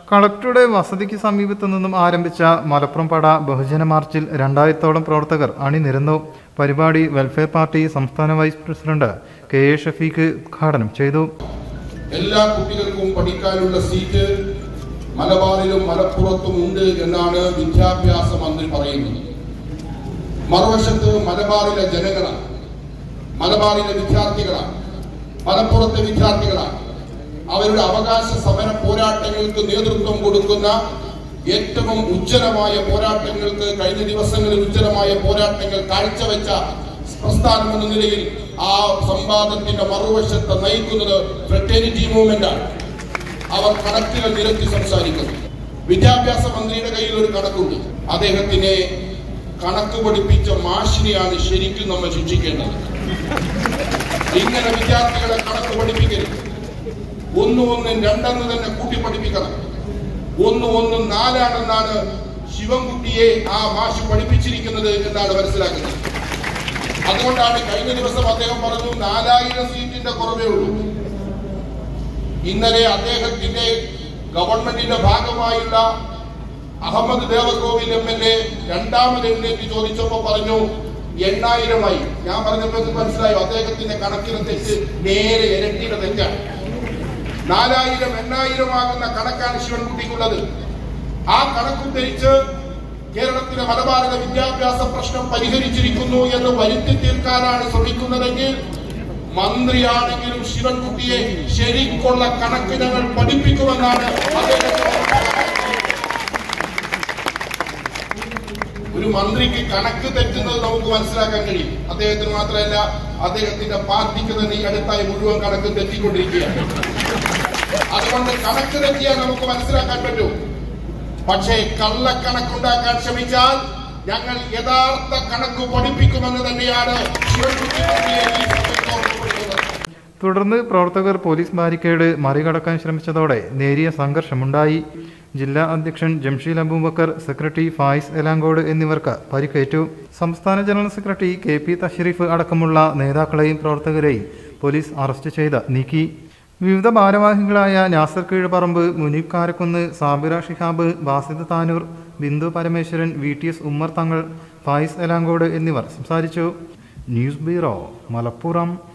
കളക്ടറുടെ വസതിക്ക് സമീപത്തു നിന്നും ആരംഭിച്ച മലപ്പുറം പട ബഹുജന മാർച്ചിൽ രണ്ടായിരത്തോളം പ്രവർത്തകർ അണിനിരന്നു പരിപാടി വെൽഫെയർ പാർട്ടി സംസ്ഥാന vice president K A Shafeeq ഉദ്ഘാടനം ചെയ്തു എല്ലാ കുട്ടികൾക്കും പഠിക്കാനുള്ള സീറ്റ് മലബാറിലും മലപ്പുറത്തും ഉണ്ട് എന്നാണ് വിദ്യാഭ്യാസ മന്ത്രി പറയുന്നത് മറുവശത്ത് മലബാറിലെ ജനങ്ങളാണ് മലബാറിലെ വിദ്യാർത്ഥികളാണ് മലപ്പുറത്തെ വിദ്യാർത്ഥികളാണ് അവരുടെ അവകാശ സമര പോരാട്ടങ്ങൾക്ക് നേതൃത്വം കൊടുക്കുന്ന ഏറ്റവും ഉജ്ജ്വലമായ പോരാട്ടങ്ങൾക്ക് കഴിഞ്ഞ ദിവസങ്ങളിൽ ഉജ്ജ്വലമായ പോരാട്ടങ്ങൾ കാഴ്ചവെച്ച പ്രസ്ഥാനം എന്ന നിലയിൽ ആ സംവാദത്തിന്റെ മറുവശത്ത് നയിക്കുന്നത് ഫ്രട്ടേണിറ്റി മൂവ്മെന്റ് ആണ് അവർ കണക്കുകൾ നിരത്തി സംസാരിക്കുന്നു വിദ്യാഭ്യാസ മന്ത്രിയുടെ കയ്യിൽ ഒരു കണക്കുണ്ട് അദ്ദേഹത്തിനെ കണക്ക് പഠിപ്പിച്ച മാഷിനെയാണ് ശരിക്കും നമ്മൾ ശിക്ഷിക്കേണ്ടത് ഇങ്ങനെ വിദ്യാർത്ഥികളെ കണക്ക് പഠിപ്പിക്കരുത് ഒന്ന് ഒന്നും രണ്ടെന്ന് തന്നെ കൂട്ടി പഠിപ്പിക്കണം ഒന്ന് ഒന്നും നാലാണെന്നാണ് ശിവൻകുട്ടിയെ ആ മാഷ് പഠിപ്പിച്ചിരിക്കുന്നത് എന്നാണ് മനസ്സിലാക്കുന്നത് അതുകൊണ്ടാണ് കഴിഞ്ഞ ദിവസം അദ്ദേഹം പറഞ്ഞു നാലായിരം സീറ്റിന്റെ കുറവേ ഉള്ളൂ ഇന്നലെ അദ്ദേഹത്തിന്റെ ഗവൺമെന്റിന്റെ ഭാഗമായുള്ള Ahamed Devarkovil M L A രണ്ടാമത് എഴുന്നേറ്റ് ചോദിച്ചപ്പോ പറഞ്ഞു എണ്ണായിരമായി ഞാൻ പറഞ്ഞപ്പോൾ ഇത് മനസ്സിലായോ അദ്ദേഹത്തിന്റെ കണക്കിന് തെറ്റ് നേരെ ഇരട്ടിയുടെ തെറ്റാണ് നാലായിരം എണ്ണായിരം ആകുന്ന കണക്കാണ് ശിവൻകുട്ടിക്കുള്ളത് ആ കണക്കുദ്ധരിച്ച് കേരളത്തിലെ മലബാറിലെ വിദ്യാഭ്യാസ പ്രശ്നം പരിഹരിച്ചിരിക്കുന്നു എന്ന് വരുത്തി തീർക്കാനാണ് ശ്രമിക്കുന്നതെങ്കിൽ മന്ത്രിയാണെങ്കിലും ശിവൻകുട്ടിയെ ശരിക്കുള്ള കണക്ക് ഞങ്ങൾ പഠിപ്പിക്കുമെന്നാണ് അദ്ദേഹത്തിന് ഒരു മന്ത്രിക്ക് കണക്ക് തെറ്റുന്നത് നമുക്ക് മനസ്സിലാക്കാൻ കഴിയും അദ്ദേഹത്തിന് മാത്രമല്ല അദ്ദേഹത്തിന്റെ പാർട്ടിക്ക് തന്നെ ഈ അടുത്തായി മുഴുവൻ കണക്ക് തെറ്റിക്കൊണ്ടിരിക്കുകയാണ് അതുകൊണ്ട് കണക്ക് തെറ്റിയാൽ നമുക്ക് മനസ്സിലാക്കാൻ പറ്റും പക്ഷേ കള്ളക്കണക്കുണ്ടാക്കാൻ ശ്രമിച്ചാൽ ഞങ്ങൾ യഥാർത്ഥ കണക്ക് പഠിപ്പിക്കുമെന്ന് തന്നെയാണ് ശിവൻകുട്ടി മന്ത്രിയെ ഈ സമയത്ത് ഓർമ്മപ്പെടുത്തുന്നത് തുടർന്ന് പ്രവർത്തകർ പോലീസ് ബാരിക്കേഡ് മറികടക്കാൻ ശ്രമിച്ചതോടെ നേരിയ സംഘർഷമുണ്ടായി ജില്ലാ അധ്യക്ഷൻ ജംഷീൽ അബൂബക്കർ സെക്രട്ടറി ഫായിസ് എലാങ്കോട് എന്നിവർക്ക് പരിക്കേറ്റു സംസ്ഥാന general secretary K P Thashreef അടക്കമുള്ള നേതാക്കളെയും പ്രവർത്തകരെയും പോലീസ് അറസ്റ്റ് ചെയ്ത് നീക്കി വിവിധ ഭാരവാഹികളായ Nasar Keezhparamba Muneeb Karakunnu Sabira Shihab Basid Tanur Bindu Parameswaran V T S Ummer Thangal Fayis Elangode എന്നിവർ സംസാരിച്ചു ന്യൂസ് ബ്യൂറോ മലപ്പുറം